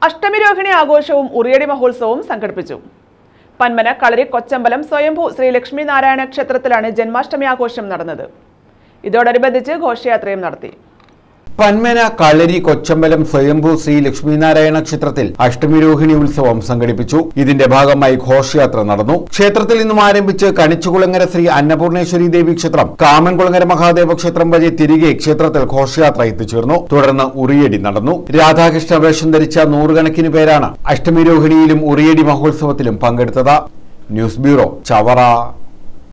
അഷ്ടമിരോഹിണി ആഘോഷവും ഉറിയടി മഹോത്സവവും സംഘടിപ്പിച്ചു പന്മന കളരി കൊച്ചമ്പലം സ്വയംഭൂ ശ്രീ ലക്ഷ്മി നാരായണ ക്ഷേത്രത്തിലാണ് ജന്മാഷ്ടമി ആഘോഷം നടന്നത് ഇതോടനുബന്ധിച്ച് ഘോഷയാത്രയും നടത്തി പന്മന കളരി കൊച്ചമ്പലം സ്വയംഭൂ ശ്രീ ലക്ഷ്മീനാരായണ ക്ഷേത്രത്തിൽ അഷ്ടമിരോഹിണി ഉത്സവം സംഘടിപ്പിച്ചു ഇതിന്റെ ഭാഗമായി ഘോഷയാത്ര നടന്നു ക്ഷേത്രത്തിൽ നിന്നും ആരംഭിച്ച് കണിച്ചുകുളങ്ങര ശ്രീ അന്നപൂർണേശ്വരി ദേവി ക്ഷേത്രം കാമൻകുളങ്ങര മഹാദേവ ക്ഷേത്രം വഴി തിരികെ ക്ഷേത്രത്തിൽ ഘോഷയാത്ര എത്തിച്ചേർന്നു തുടർന്ന് ഉറിയടി നടന്നു രാധാകൃഷ്ണ വേഷം ധരിച്ച നൂറുകണക്കിന് പേരാണ് അഷ്ടമിരോഹിണിയിലും ഉറിയടി മഹോത്സവത്തിലും പങ്കെടുത്തത് ന്യൂസ് ബ്യൂറോ ചവറ